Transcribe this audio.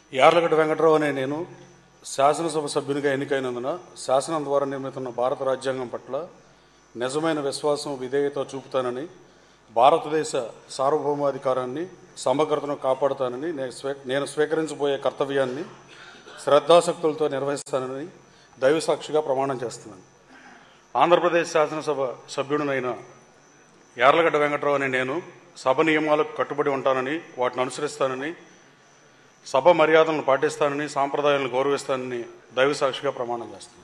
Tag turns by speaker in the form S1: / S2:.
S1: యార్లగడ్డ వెంకట్రావు అనే నేను శాసనసభ సభ్యునిగా ఎన్నికైనందున శాసనం ద్వారా నిర్మితున్న భారత రాజ్యాంగం పట్ల నిజమైన విశ్వాసం విధేయత చూపుతానని భారతదేశ సార్వభౌమాధికారాన్ని సమగ్రతను కాపాడుతానని నేను స్వీ నేను స్వీకరించబోయే కర్తవ్యాన్ని శ్రద్ధాశక్తులతో నిర్వహిస్తానని దైవసాక్షిగా ప్రమాణం చేస్తున్నాను ఆంధ్రప్రదేశ్ శాసనసభ సభ్యుడినైన యార్లగడ్డ వెంకట్రావు అనే నేను సభ నియమాలకు కట్టుబడి ఉంటానని వాటిని అనుసరిస్తానని సభ మర్యాదలను పాటిస్తానని సాంప్రదాయాలను గౌరవిస్తానని దైవసాక్షిగా ప్రమాణం చేస్తున్నాను